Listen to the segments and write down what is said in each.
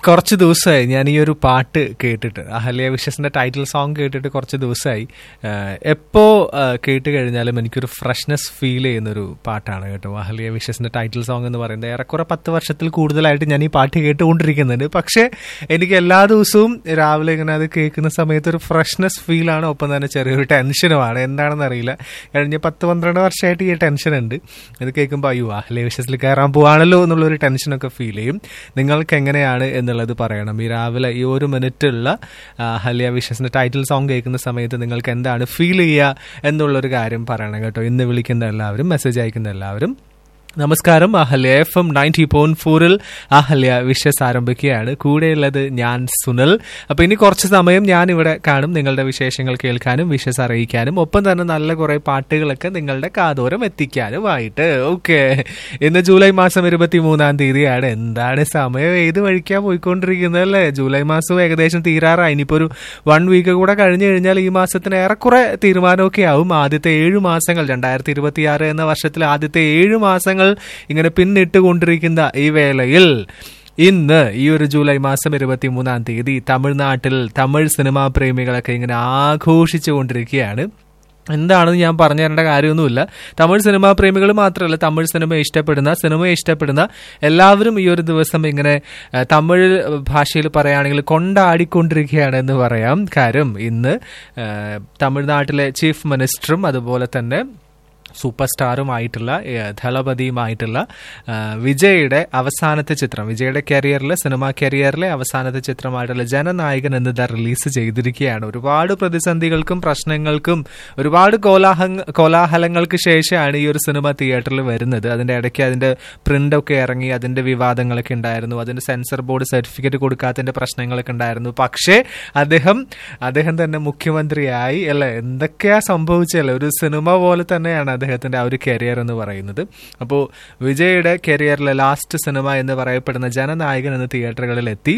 കുറച്ച് ദിവസമായി ഞാൻ ഈ ഒരു പാട്ട് കേട്ടിട്ട് അഹല്യ വിഷസിന്റെ ടൈറ്റിൽ സോങ് കേട്ടിട്ട് കുറച്ച് ദിവസമായി ആഹ് എപ്പോ ആഹ് കേട്ട് കഴിഞ്ഞാലും എനിക്കൊരു ഫ്രഷ്നെസ് ഫീൽ ചെയ്യുന്നൊരു പാട്ടാണ് കേട്ടോ അഹല്യ വിഷസിന്റെ ടൈറ്റിൽ സോങ് എന്ന് പറയുന്നത് ഏറെക്കുറെ പത്ത് വർഷത്തിൽ കൂടുതലായിട്ട് ഞാൻ ഈ പാട്ട് കേട്ടുകൊണ്ടിരിക്കുന്നുണ്ട് പക്ഷേ എനിക്ക് എല്ലാ ദിവസവും രാവിലെ ഇങ്ങനെ അത് കേൾക്കുന്ന സമയത്ത് ഒരു ഫ്രഷ്നെസ് ഫീലാണ് ഒപ്പം തന്നെ ചെറിയൊരു ടെൻഷനുമാണ് എന്താണെന്ന് അറിയില്ല കഴിഞ്ഞ പത്ത് പന്ത്രണ്ട് വർഷമായിട്ട് ഈ ടെൻഷൻ ഉണ്ട് ഇത് കേൾക്കുമ്പോൾ അയ്യോ അഹല്യ വിഷസിൽ കയറാൻ പോവാണല്ലോ എന്നുള്ളൊരു ടെൻഷനൊക്കെ ഫീൽ ചെയ്യും നിങ്ങൾക്ക് എങ്ങനെയാണ് എന്നുള്ളത് പറയണം ഈ രാവിലെ ഈ ഒരു മിനിറ്റുള്ള ഹലിയ വിഷസിന്റെ ടൈറ്റിൽ സോങ് കേൾക്കുന്ന സമയത്ത് നിങ്ങൾക്ക് എന്താണ് ഫീൽ ചെയ്യുക എന്നുള്ളൊരു കാര്യം പറയണം കേട്ടോ ഇന്ന് വിളിക്കുന്ന എല്ലാവരും മെസ്സേജ് അയക്കുന്ന എല്ലാവരും നമസ്കാരം Ahalya F M ninety point ഫോറിൽ അഹല്യ വിഷസ് ആരംഭിക്കുകയാണ് കൂടെയുള്ളത് ഞാൻ സുനിൽ അപ്പൊ ഇനി കുറച്ച് സമയം ഞാൻ ഇവിടെ കാണും നിങ്ങളുടെ വിശേഷങ്ങൾ കേൾക്കാനും വിഷസ് അറിയിക്കാനും ഒപ്പം തന്നെ നല്ല കുറെ പാട്ടുകളൊക്കെ നിങ്ങളുടെ കാതോരം എത്തിക്കാനുമായിട്ട് ഓക്കെ ഇന്ന് ജൂലൈ മാസം ഇരുപത്തി മൂന്നാം തീയതിയാണ് എന്താണ് സമയം ഏത് വഴിക്കാ പോയിക്കൊണ്ടിരിക്കുന്നത് അല്ലേ ജൂലൈ മാസം ഏകദേശം തീരാറായി ഇനിയിപ്പോ ഒരു വൺ വീക്ക് കൂടെ കഴിഞ്ഞു കഴിഞ്ഞാൽ ഈ മാസത്തിന് ഏറെക്കുറെ തീരുമാനമൊക്കെ ആവും ആദ്യത്തെ ഏഴ് മാസങ്ങൾ രണ്ടായിരത്തി ഇരുപത്തിയാറ് എന്ന വർഷത്തിൽ ആദ്യത്തെ ഏഴ് മാസങ്ങൾ ഇങ്ങനെ പിന്നിട്ടുകൊണ്ടിരിക്കുന്ന ഈ വേളയിൽ ഇന്ന് ഈ ഒരു ജൂലൈ മാസം ഇരുപത്തി മൂന്നാം തീയതി തമിഴ്നാട്ടിൽ തമിഴ് സിനിമാ പ്രേമികളൊക്കെ ഇങ്ങനെ ആഘോഷിച്ചു കൊണ്ടിരിക്കുകയാണ് എന്താണെന്ന് ഞാൻ പറഞ്ഞു തരേണ്ട കാര്യമൊന്നുമില്ല തമിഴ് സിനിമാ പ്രേമികൾ മാത്രമല്ല തമിഴ് സിനിമ ഇഷ്ടപ്പെടുന്ന സിനിമ ഇഷ്ടപ്പെടുന്ന എല്ലാവരും ഈ ഒരു ദിവസം ഇങ്ങനെ ആ, തമിഴ് ഭാഷയിൽ പറയുകയാണെങ്കിൽ കൊണ്ടാടിക്കൊണ്ടിരിക്കുകയാണ് എന്ന് പറയാം കാര്യം ഇന്ന് ആ, തമിഴ്നാട്ടിലെ ചീഫ് മിനിസ്റ്ററും അതുപോലെ തന്നെ സൂപ്പർ സ്റ്റാറുമായിട്ടുള്ള ഏഹ്, ദളപതിയുമായിട്ടുള്ള ആ, വിജയുടെ അവസാനത്തെ ചിത്രം വിജയുടെ കരിയറിലെ സിനിമാ കരിയറിലെ അവസാനത്തെ ചിത്രമായിട്ടുള്ള ജനനായകൻ എന്നിത് റിലീസ് ചെയ്തിരിക്കുകയാണ് ഒരുപാട് പ്രതിസന്ധികൾക്കും പ്രശ്നങ്ങൾക്കും ഒരുപാട് കോലാഹ കോലാഹലങ്ങൾക്ക് ശേഷമാണ് ഈ ഒരു സിനിമ തിയേറ്ററിൽ വരുന്നത് അതിന്റെ ഇടയ്ക്ക് അതിന്റെ പ്രിന്റ് ഒക്കെ ഇറങ്ങി അതിന്റെ വിവാദങ്ങളൊക്കെ ഉണ്ടായിരുന്നു അതിന്റെ സെൻസർ ബോർഡ് സർട്ടിഫിക്കറ്റ് കൊടുക്കാത്തതിന്റെ പ്രശ്നങ്ങളൊക്കെ ഉണ്ടായിരുന്നു പക്ഷേ അദ്ദേഹം അദ്ദേഹം തന്നെ മുഖ്യമന്ത്രിയായി അല്ലെ എന്തൊക്കെയാ സംഭവിച്ചല്ലേ ഒരു സിനിമ പോലെ തന്നെയാണ് അദ്ദേഹത്തിന്റെ ആ ഒരു കരിയർ എന്ന് പറയുന്നത് അപ്പോൾ വിജയുടെ കരിയറിലെ ലാസ്റ്റ് സിനിമ എന്ന് പറയപ്പെടുന്ന ജനനായകൻ എന്ന തിയേറ്ററുകളിൽ എത്തി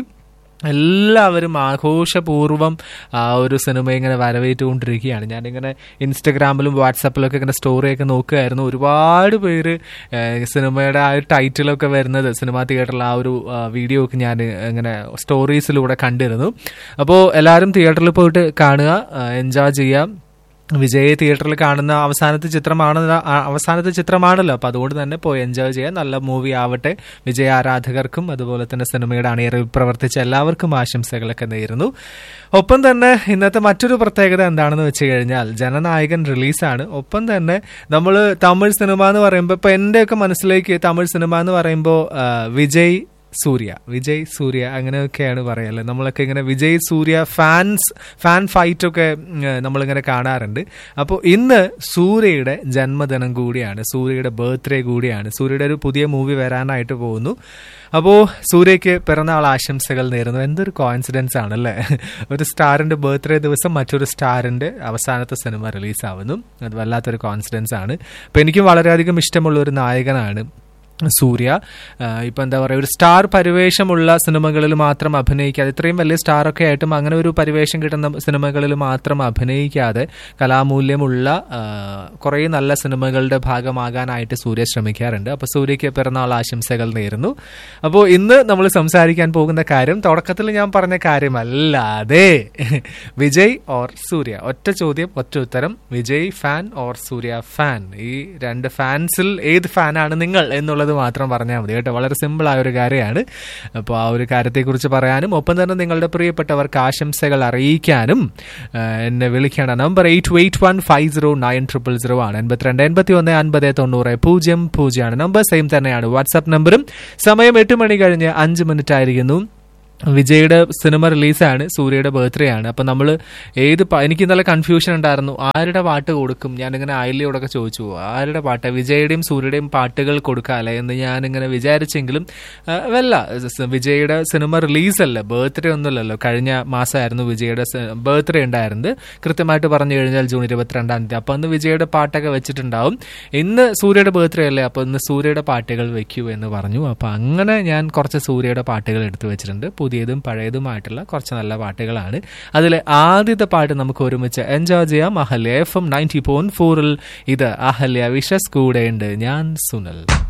എല്ലാവരും ആഘോഷപൂർവ്വം ആ ഒരു സിനിമ ഇങ്ങനെ വരവേറ്റുകൊണ്ടിരിക്കുകയാണ് ഞാനിങ്ങനെ ഇൻസ്റ്റഗ്രാമിലും വാട്സാപ്പിലൊക്കെ ഇങ്ങനെ സ്റ്റോറിയൊക്കെ നോക്കുകയായിരുന്നു ഒരുപാട് പേര് ഏഹ്, സിനിമയുടെ ആ ഒരു ടൈറ്റിലൊക്കെ വരുന്നത് സിനിമാ തിയേറ്ററിൽ ആ ഒരു ആ, വീഡിയോ ഒക്കെ ഞാൻ ഇങ്ങനെ സ്റ്റോറീസിലൂടെ കണ്ടിരുന്നു അപ്പോൾ എല്ലാവരും തിയേറ്ററിൽ പോയിട്ട് കാണുക എൻജോയ് ചെയ്യാം വിജയ് തിയേറ്ററിൽ കാണുന്ന അവസാനത്തെ ചിത്രമാണ് അവസാനത്തെ ചിത്രമാണല്ലോ അപ്പൊ അതുകൊണ്ട് തന്നെ പോയി എൻജോയ് ചെയ്യാൻ നല്ല മൂവി ആവട്ടെ വിജയ ആരാധകർക്കും അതുപോലെ തന്നെ സിനിമയുടെ അണിയറിൽ പ്രവർത്തിച്ച എല്ലാവർക്കും ആശംസകളൊക്കെ നേരുന്നു ഒപ്പം തന്നെ ഇന്നത്തെ മറ്റൊരു പ്രത്യേകത എന്താണെന്ന് വെച്ച് കഴിഞ്ഞാൽ ജനനായകൻ റിലീസാണ് ഒപ്പം തന്നെ നമ്മൾ തമിഴ് സിനിമ എന്ന് പറയുമ്പോൾ ഇപ്പൊ എന്റെയൊക്കെ മനസ്സിലേക്ക് തമിഴ് സിനിമ എന്ന് പറയുമ്പോൾ വിജയ് സൂര്യ വിജയ് സൂര്യ അങ്ങനെയൊക്കെയാണ് പറയല്ലേ നമ്മളൊക്കെ ഇങ്ങനെ Vijay Surya fans fan fight ഒക്കെ ഉം, നമ്മളിങ്ങനെ കാണാറുണ്ട് അപ്പോൾ ഇന്ന് സൂര്യയുടെ ജന്മദിനം കൂടിയാണ് സൂര്യയുടെ ബർത്ത്ഡേ കൂടിയാണ് സൂര്യയുടെ ഒരു പുതിയ മൂവി വരാനായിട്ട് പോകുന്നു അപ്പോൾ സൂര്യയ്ക്ക് പിറന്നാൾ ആശംസകൾ നേരുന്നു എന്തൊരു കോയിൻസിഡൻസ് ആണല്ലേ ഒരു സ്റ്റാറിന്റെ ബർത്ത്ഡേ ദിവസം മറ്റൊരു സ്റ്റാറിന്റെ അവസാനത്തെ സിനിമ റിലീസാവുന്നു അത് വല്ലാത്തൊരു കോൺഫിഡൻസ് ആണ് അപ്പം എനിക്കും വളരെയധികം ഇഷ്ടമുള്ള ഒരു നായകനാണ് സൂര്യ ആ, ഇപ്പൊ എന്താ പറയുക ഒരു സ്റ്റാർ പരിവേഷമുള്ള സിനിമകളിൽ മാത്രം അഭിനയിക്കാതെ ഇത്രയും വലിയ സ്റ്റാറൊക്കെ ആയിട്ടും അങ്ങനെ ഒരു പരിവേഷം കിട്ടുന്ന സിനിമകളിൽ മാത്രം അഭിനയിക്കാതെ കലാമൂല്യമുള്ള ആ, കുറേ നല്ല സിനിമകളുടെ ഭാഗമാകാനായിട്ട് സൂര്യ ശ്രമിക്കാറുണ്ട് അപ്പൊ സൂര്യയ്ക്ക് പിറന്നാൾ ആശംസകൾ നേരുന്നു അപ്പോൾ ഇന്ന് നമ്മൾ സംസാരിക്കാൻ പോകുന്ന കാര്യം തുടക്കത്തിൽ ഞാൻ പറഞ്ഞ കാര്യമല്ലാതെ വിജയ് ഓർ സൂര്യ ഒറ്റ ചോദ്യം ഒറ്റ ഉത്തരം Vijay fan or Surya fan ഈ രണ്ട് ഫാൻസിൽ ഏത് ഫാനാണ് നിങ്ങൾ എന്നുള്ളത് മാത്രം പറഞ്ഞാൽ മതി കേട്ടോ വളരെ സിമ്പിൾ ആയ ഒരു കാര്യമാണ് അപ്പോൾ ആ ഒരു കാര്യത്തെക്കുറിച്ച് പറയാനും ഒപ്പം തന്നെ നിങ്ങളുടെ പ്രിയപ്പെട്ടവർക്ക് ആശംസകൾ അറിയിക്കാനും ആ, എന്നെ വിളിക്കേണ്ട number eight eight one five zero nine triple zero ആണ് എൺപത്തിരണ്ട് എൺപത്തി ഒന്ന് അൻപത് തൊണ്ണൂറ് പൂജ്യം പൂജ്യമാണ് നമ്പർ സെയിം തന്നെയാണ് വാട്സാപ്പ് നമ്പറും സമയം എട്ട് മണി കഴിഞ്ഞ് അഞ്ച് മിനിറ്റ് ആയിരിക്കുന്നു വിജയുടെ സിനിമ റിലീസാണ് സൂര്യയുടെ ബർത്ത്ഡേ ആണ് അപ്പൊ നമ്മൾ ഏത് പ- എനിക്ക് ഇന്നലെ കൺഫ്യൂഷൻ ഉണ്ടായിരുന്നു ആരുടെ പാട്ട് കൊടുക്കും ഞാനിങ്ങനെ അയലിയോടൊക്കെ ചോദിച്ചു ആരുടെ പാട്ട് വിജയുടെയും സൂര്യയുടെയും പാട്ടുകൾ കൊടുക്കാല്ലേ എന്ന് ഞാനിങ്ങനെ വിചാരിച്ചെങ്കിലും ആ, വല്ല സ് വിജയുടെ സിനിമ റിലീസല്ല ബർത്ത്ഡേ ഒന്നുമല്ലല്ലോ കഴിഞ്ഞ മാസമായിരുന്നു വിജയുടെ ബർത്ത്ഡേ ഉണ്ടായിരുന്നത് കൃത്യമായിട്ട് പറഞ്ഞു കഴിഞ്ഞാൽ ജൂൺ ഇരുപത്തിരണ്ടാം തീയതി അപ്പൊ അന്ന് വിജയുടെ പാട്ടൊക്കെ വെച്ചിട്ടുണ്ടാവും ഇന്ന് സൂര്യയുടെ ബർത്ത്ഡേ അല്ലേ അപ്പൊ ഇന്ന് സൂര്യയുടെ പാട്ടുകൾ വെക്കൂ എന്ന് പറഞ്ഞു അപ്പൊ അങ്ങനെ ഞാൻ കുറച്ച് സൂര്യയുടെ പാട്ടുകൾ എടുത്തു വെച്ചിട്ടുണ്ട് പുതിയതും പഴയതുമായിട്ടുള്ള കുറച്ച് നല്ല പാട്ടുകളാണ് അതിലെ ആദ്യത്തെ പാട്ട് നമുക്ക് ഒരുമിച്ച് എൻജോയ് ചെയ്യാം Ahalya F M ninety point ഫോറിൽ ഇത് അഹല്യ വിഷസ് കൂടെയുണ്ട് ഞാൻ സുനൽ